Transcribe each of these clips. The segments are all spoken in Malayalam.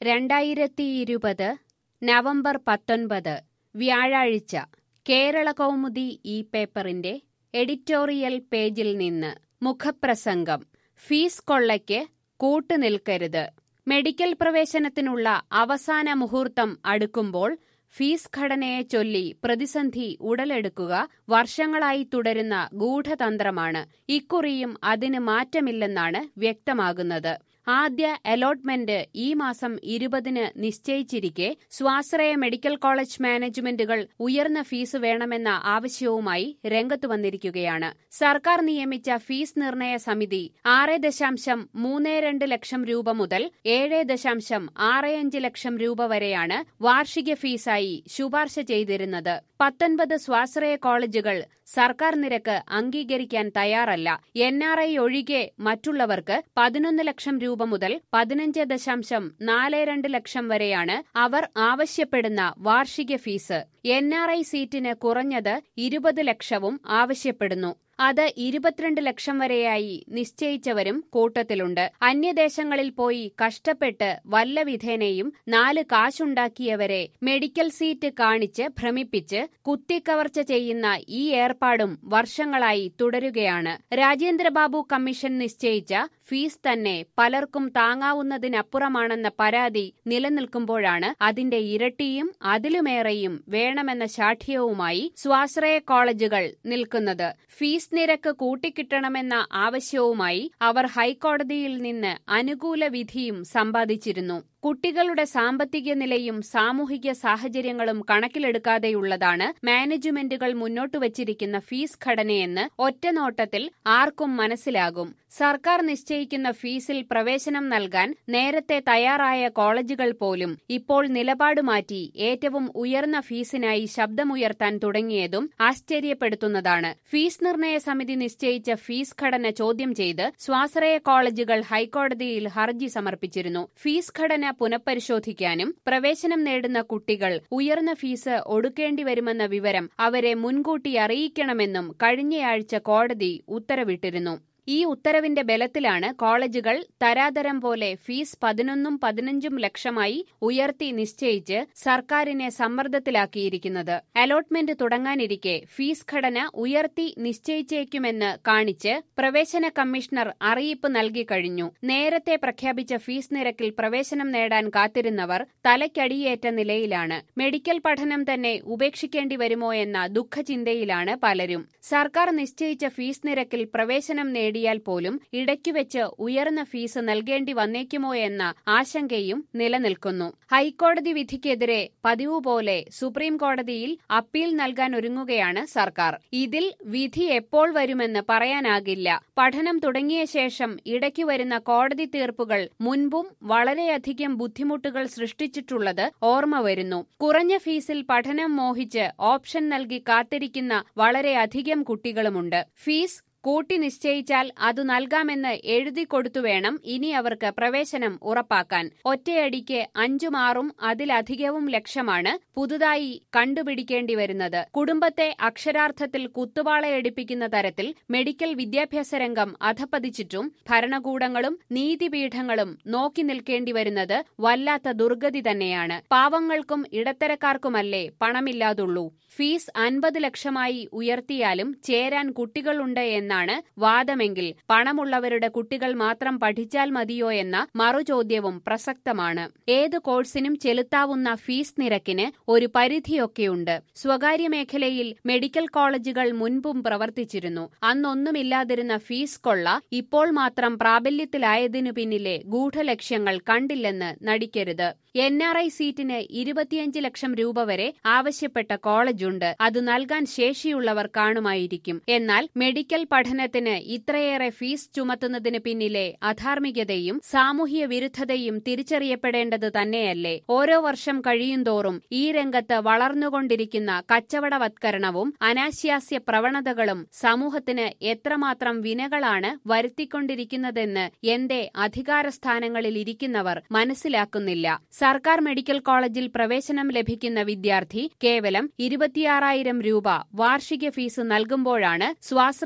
രണ്ടായിരത്തിയിരുപത് നവംബർ പത്തൊൻപത് വ്യാഴാഴ്ച കേരള കൗമുദി ഈ പേപ്പറിന്റെ എഡിറ്റോറിയൽ പേജിൽ നിന്ന് മുഖപ്രസംഗം ഫീസ് കൊള്ളയ്ക്ക് കൂട്ടുനിൽക്കരുത് മെഡിക്കൽ പ്രവേശനത്തിനുള്ള അവസാന മുഹൂർത്തം അടുക്കുമ്പോൾ ഫീസ് ഘടനയെ ചൊല്ലി പ്രതിസന്ധി ഉടലെടുക്കുക വർഷങ്ങളായി തുടരുന്ന ഗൂഢതന്ത്രമാണ് ഇക്കുറിയും അതിന് മാറ്റമില്ലെന്നാണ് വ്യക്തമാകുന്നത് ആദ്യ അലോട്ട്മെന്റ് ഈ മാസം ഇരുപതിന് നിശ്ചയിച്ചിരിക്കെ സ്വാശ്രയ മെഡിക്കൽ കോളേജ് മാനേജ്മെന്റുകൾ ഉയർന്ന ഫീസ് വേണമെന്ന ആവശ്യവുമായി രംഗത്തു വന്നിരിക്കുകയാണ് സർക്കാർ നിയമിച്ച ഫീസ് നിർണയ സമിതി ആറ് ദശാംശം മൂന്ന് രണ്ട് ലക്ഷം രൂപ മുതൽ ഏഴ് ദശാംശം ആറ് അഞ്ച് ലക്ഷം രൂപ വരെയാണ് വാർഷിക ഫീസായി ശുപാർശ ചെയ്തിരുന്നത് പത്തൊൻപത് സ്വാശ്രയ കോളേജുകൾ സർക്കാർ നിരക്ക് അംഗീകരിക്കാൻ തയ്യാറല്ല എൻ ആർ ഐ ഒഴികെ മറ്റുള്ളവർക്ക് പതിനൊന്ന് ലക്ഷം രൂപ മുതൽ പതിനഞ്ച് ദശാംശം നാല് രണ്ട് ലക്ഷം വരെയാണ് അവർ ആവശ്യപ്പെടുന്ന വാർഷിക ഫീസ് എൻ ആർ ഐ സീറ്റിന് കുറഞ്ഞത് ഇരുപത് ലക്ഷവും ആവശ്യപ്പെടുന്നു അത് ഇരുപത്തിരണ്ട് ലക്ഷം വരെയായി നിശ്ചയിച്ചവരും കൂട്ടത്തിലുണ്ട് അന്യദേശങ്ങളിൽ പോയി കഷ്ടപ്പെട്ട് വല്ല വിധേനയും നാല് കാശുണ്ടാക്കിയവരെ മെഡിക്കൽ സീറ്റ് കാണിച്ച് ഭ്രമിപ്പിച്ച് കുത്തിക്കവർച്ച ചെയ്യുന്ന ഈ ഏർപ്പാടും വർഷങ്ങളായി തുടരുകയാണ് രാജേന്ദ്രബാബു കമ്മീഷൻ നിശ്ചയിച്ച ഫീസ് തന്നെ പലർക്കും താങ്ങാവുന്നതിനപ്പുറമാണെന്ന പരാതി നിലനിൽക്കുമ്പോഴാണ് അതിന്റെ ഇരട്ടിയും അതിലുമേറെയും വേണമെന്ന ശാഠ്യവുമായി സ്വാശ്രയ കോളേജുകൾ നിൽക്കുന്നത് ഫീസ് നിരക്ക് കൂട്ടിക്കിട്ടണമെന്ന ആവശ്യവുമായി അവർ ഹൈക്കോടതിയിൽ നിന്ന് അനുകൂല വിധിയും സമ്പാദിച്ചിരുന്നു കുട്ടികളുടെ സാമ്പത്തിക നിലയും സാമൂഹിക സാഹചര്യങ്ങളും കണക്കിലെടുക്കാതെയുള്ളതാണ് മാനേജ്മെന്റുകൾ മുന്നോട്ട് വച്ചിരിക്കുന്ന ഫീസ് ഘടനയെന്ന് ഒറ്റനോട്ടത്തിൽ ആർക്കും മനസ്സിലാകും സർക്കാർ നിശ്ചയിക്കുന്ന ഫീസിൽ പ്രവേശനം നൽകാൻ നേരത്തെ തയ്യാറായ കോളേജുകൾ പോലും ഇപ്പോൾ നിലപാട് മാറ്റി ഏറ്റവും ഉയർന്ന ഫീസിനായി ശബ്ദമുയർത്താൻ തുടങ്ങിയതും ആശ്ചര്യപ്പെടുത്തുന്നതാണ് ഫീസ് നിർണയ സമിതി നിശ്ചയിച്ച ഫീസ് ഘടന ചോദ്യം ചെയ്ത് സ്വാശ്രയ കോളേജുകൾ ഹൈക്കോടതിയിൽ ഹർജി സമർപ്പിച്ചിരുന്നു ഫീസ് ഘടന പുനഃപരിശോധിക്കാനും പ്രവേശനം നേടുന്ന കുട്ടികൾ ഉയർന്ന ഫീസ് ഒടുക്കേണ്ടി വരുമെന്ന വിവരം അവരെ മുൻകൂട്ടി അറിയിക്കണമെന്നും കഴിഞ്ഞയാഴ്ച കോടതി ഉത്തരവിട്ടിരുന്നു ഈ ഉത്തരവിന്റെ ബലത്തിലാണ് കോളേജുകൾ തരാതരം പോലെ ഫീസ് പതിനൊന്നും പതിനഞ്ചും ലക്ഷമായി ഉയർത്തി നിശ്ചയിച്ച് സർക്കാരിനെ സമ്മർദ്ദത്തിലാക്കിയിരിക്കുന്നത് അലോട്ട്മെന്റ് തുടങ്ങാനിരിക്കെ ഫീസ് ഘടന ഉയർത്തി നിശ്ചയിച്ചേക്കുമെന്ന് കാണിച്ച് പ്രവേശന കമ്മീഷണർ അറിയിപ്പ് നൽകി കഴിഞ്ഞു നേരത്തെ പ്രഖ്യാപിച്ച ഫീസ് നിരക്കിൽ പ്രവേശനം നേടാൻ കാത്തിരുന്നവർ തലയ്ക്കടിയേറ്റ നിലയിലാണ് മെഡിക്കൽ പഠനം തന്നെ ഉപേക്ഷിക്കേണ്ടി വരുമോ എന്ന ദുഃഖചിന്തയിലാണ് പലരും സർക്കാർ നിശ്ചയിച്ച ഫീസ് നിരക്കിൽ പ്രവേശനം നേടി നേടിയാൽ പോലും ഇടയ്ക്കുവെച്ച് ഉയർന്ന ഫീസ് നൽകേണ്ടി വന്നേക്കുമോ എന്ന ആശങ്കയും നിലനിൽക്കുന്നു ഹൈക്കോടതി വിധിക്കെതിരെ പതിവ് പോലെ സുപ്രീം കോടതിയിൽ അപ്പീൽ നൽകാൻ ഒരുങ്ങുകയാണ് സർക്കാർ ഇതിൽ വിധി എപ്പോൾ വരുമെന്ന് പറയാനാകില്ല പഠനം തുടങ്ങിയ ശേഷം ഇടയ്ക്ക് വരുന്ന കോടതി തീർപ്പുകൾ മുൻപും വളരെയധികം ബുദ്ധിമുട്ടുകൾ സൃഷ്ടിച്ചിട്ടുള്ളത് ഓർമ്മ വരുന്നു കുറഞ്ഞ ഫീസിൽ പഠനം മോഹിച്ച് ഓപ്ഷൻ നൽകി കാത്തിരിക്കുന്ന വളരെയധികം കുട്ടികളുമുണ്ട് ഫീസ് കൂട്ടി നിശ്ചയിച്ചാൽ അത് നൽകാമെന്ന് എഴുതി കൊടുത്തു വേണം ഇനി അവർക്ക് പ്രവേശനം ഉറപ്പാക്കാൻ ഒറ്റയടിക്ക് അഞ്ചുമാറും അതിലധികവും ലക്ഷമാണ് പുതുതായി കണ്ടുപിടിക്കേണ്ടി വരുന്നത് കുടുംബത്തെ അക്ഷരാർത്ഥത്തിൽ കുത്തുപാളയടിപ്പിക്കുന്ന തരത്തിൽ മെഡിക്കൽ വിദ്യാഭ്യാസ രംഗം അധപ്പതിച്ചിട്ടും ഭരണകൂടങ്ങളും നീതിപീഠങ്ങളും നോക്കി നിൽക്കേണ്ടി വരുന്നത് വല്ലാത്ത ദുർഗതി തന്നെയാണ് പാവങ്ങൾക്കും ഇടത്തരക്കാർക്കുമല്ലേ പണമില്ലാതുള്ളൂ ഫീസ് അൻപത് ലക്ഷമായി ഉയർത്തിയാലും ചേരാൻ കുട്ടികളുണ്ട് എന്നാണ് വാദമെങ്കിൽ പണമുള്ളവരുടെ കുട്ടികൾ മാത്രം പഠിച്ചാൽ മതിയോ എന്ന മറുചോദ്യവും പ്രസക്തമാണ് ഏത് കോഴ്സിനും ചെലുത്താവുന്ന ഫീസ് നിരക്കിന് ഒരു പരിധിയൊക്കെയുണ്ട് സ്വകാര്യ മേഖലയിൽ മെഡിക്കൽ കോളേജുകൾ മുൻപും പ്രവർത്തിച്ചിരുന്നു അന്നൊന്നുമില്ലാതിരുന്ന ഫീസ് കൊള്ള ഇപ്പോൾ മാത്രം പ്രാബല്യത്തിലായതിനു പിന്നിലെ ഗൂഢലക്ഷ്യങ്ങൾ കണ്ടില്ലെന്ന് നടിക്കരുത് എൻ ആർ ഐ സീറ്റിന് ഇരുപത്തിയഞ്ച് ലക്ഷം രൂപ വരെ ആവശ്യപ്പെട്ട കോളേജുണ്ട് അത് നൽകാൻ ശേഷിയുള്ളവർ കാണുമായിരിക്കും എന്നാൽ മെഡിക്കൽ പഠനത്തിന് ഇത്രയേറെ ഫീസ് ചുമത്തുന്നതിന് പിന്നിലെ അധാർമികതയും സാമൂഹ്യ വിരുദ്ധതയും തിരിച്ചറിയപ്പെടേണ്ടത് തന്നെയല്ലേ ഓരോ വർഷം കഴിയുന്തോറും ഈ രംഗത്ത് വളർന്നുകൊണ്ടിരിക്കുന്ന കച്ചവടവത്കരണവും അനാശാസ്യ പ്രവണതകളും സമൂഹത്തിന് എത്രമാത്രം വിനകളാണ് വരുത്തിക്കൊണ്ടിരിക്കുന്നതെന്ന് എന്റെ അധികാരസ്ഥാനങ്ങളിൽ ഇരിക്കുന്നവർ മനസ്സിലാക്കുന്നില്ല സർക്കാർ മെഡിക്കൽ കോളേജിൽ പ്രവേശനം ലഭിക്കുന്ന വിദ്യാർത്ഥി കേവലം ഇരുപത്തിയാറായിരം രൂപ വാർഷിക ഫീസ് നൽകുമ്പോഴാണ് സ്വാശ്രയ കോളേജ്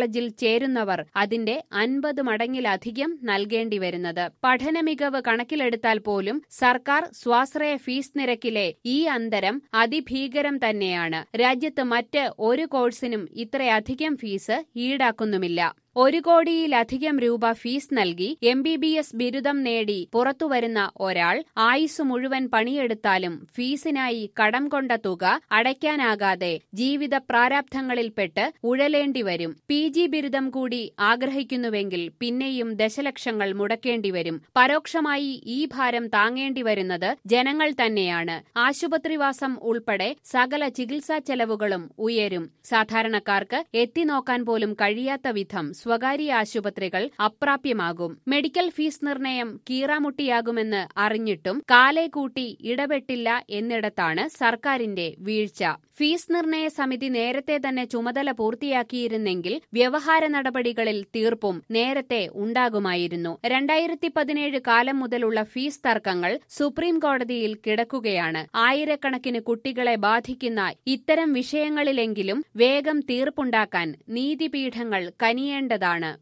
കോളേജിൽ ചേരുന്നവർ അതിന്റെ അൻപത് മടങ്ങിലധികം നൽകേണ്ടി വരുന്നത് പഠന മികവ് കണക്കിലെടുത്താൽ പോലും സർക്കാർ സ്വാശ്രയ ഫീസ് നിരക്കിലെ ഈ അന്തരം അതിഭീകരം തന്നെയാണ് രാജ്യത്ത് മറ്റ് ഒരു കോഴ്സിനും ഇത്രയധികം ഫീസ് ഈടാക്കുന്നുമില്ല ഒരു കോടിയിലധികം രൂപ ഫീസ് നൽകി എം ബി ബി എസ് ബിരുദം നേടി പുറത്തുവരുന്ന ഒരാൾ ആയുസ് മുഴുവൻ പണിയെടുത്താലും ഫീസിനായി കടം കൊണ്ട തുക അടയ്ക്കാനാകാതെ ജീവിത പ്രാരാബ്ധങ്ങളിൽപ്പെട്ട് ഉഴലേണ്ടി വരും പി ജി ബിരുദം കൂടി ആഗ്രഹിക്കുന്നുവെങ്കിൽ പിന്നെയും ദശലക്ഷങ്ങൾ മുടക്കേണ്ടി വരും പരോക്ഷമായി ഈ ഭാരം താങ്ങേണ്ടി വരുന്നത് ജനങ്ങൾ തന്നെയാണ് ആശുപത്രിവാസം ഉൾപ്പെടെ സകല ചികിത്സാ ചെലവുകളും ഉയരും സാധാരണക്കാർക്ക് എത്തിനോക്കാൻ പോലും കഴിയാത്ത വിധം സ്വകാര്യ ആശുപത്രികൾ അപ്രാപ്യമാകും മെഡിക്കൽ ഫീസ് നിർണയം കീറാമുട്ടിയാകുമെന്ന് അറിഞ്ഞിട്ടും കാലേ കൂട്ടി ഇടപെട്ടില്ല എന്നിടത്താണ് സർക്കാരിന്റെ വീഴ്ച ഫീസ് നിർണയ സമിതി നേരത്തെ തന്നെ ചുമതല പൂർത്തിയാക്കിയിരുന്നെങ്കിൽ വ്യവഹാര നടപടികളിൽ തീർപ്പും നേരത്തെ ഉണ്ടാകുമായിരുന്നു രണ്ടായിരത്തി പതിനേഴ് കാലം മുതലുള്ള ഫീസ് തർക്കങ്ങൾ സുപ്രീം കോടതിയിൽ കിടക്കുകയാണ് ആയിരക്കണക്കിന് കുട്ടികളെ ബാധിക്കുന്ന ഇത്തരം വിഷയങ്ങളിലെങ്കിലും വേഗം തീർപ്പുണ്ടാക്കാൻ നീതിപീഠങ്ങൾ കനിയേണ്ടതാണ്